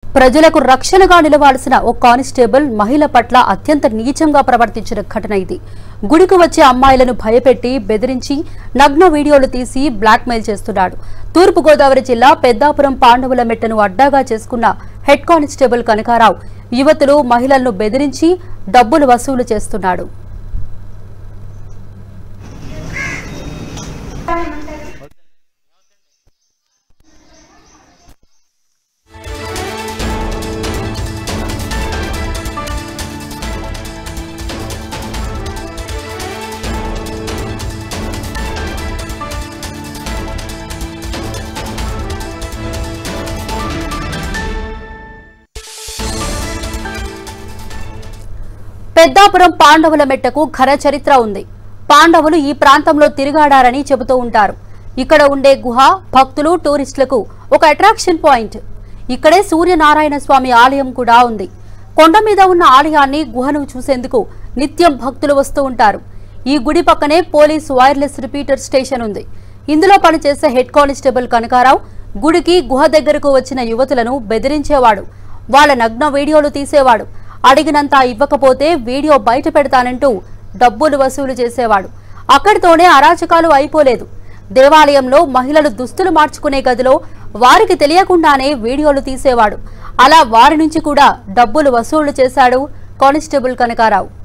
ప్రజలకు రక్షణగా నిలవాల్సిన ఓ కానిస్టేబుల్ మహిళ పట్ల అత్యంత నీచంగా ప్రవర్తించిన ఘటన ఇది గుడికి వచ్చే అమ్మాయిలను భయపెట్టి బెదిరించి నగ్న వీడియోలు తీసి బ్లాక్మెయిల్ చేస్తున్నాడు తూర్పుగోదావరి జిల్లా పెద్దాపురం పాండవుల మెట్టను అడ్డాగా చేసుకున్న హెడ్ కానిస్టేబుల్ కనకారావు యువతులు మహిళలను బెదిరించి డబ్బులు వసూలు చేస్తున్నాడు పెద్దాపురం పాండవుల మెట్టకు ఘన చరిత్ర ఉంది పాండవులు ఈ ప్రాంతంలో తిరిగాడారని చెబుతూ ఉంటారు ఇక్కడ ఉండే గుహ భక్తులు టూరిస్టులకు ఒక అట్రాక్షన్ పాయింట్ ఇక్కడే సూర్యనారాయణ స్వామి ఆలయం కూడా ఉంది కొండ మీద ఉన్న ఆలయాన్ని గుహను చూసేందుకు నిత్యం భక్తులు వస్తూ ఉంటారు ఈ గుడి పక్కనే పోలీస్ వైర్లెస్ రిపీటర్ స్టేషన్ ఉంది ఇందులో పనిచేసే హెడ్ కానిస్టేబుల్ కనకారావు గుడికి గుహ దగ్గరకు వచ్చిన యువతులను బెదిరించేవాడు వాళ్ళ నగ్న వీడియోలు తీసేవాడు అడిగినంత ఇవ్వకపోతే వీడియో బయట పెడతానంటూ డబ్బులు వసూలు చేసేవాడు అక్కడితోనే అరాచకాలు అయిపోలేదు దేవాలయంలో మహిళలు దుస్తులు మార్చుకునే గదిలో వారికి తెలియకుండానే వీడియోలు తీసేవాడు అలా వారి నుంచి కూడా డబ్బులు వసూలు చేశాడు కానిస్టేబుల్ కనకారావు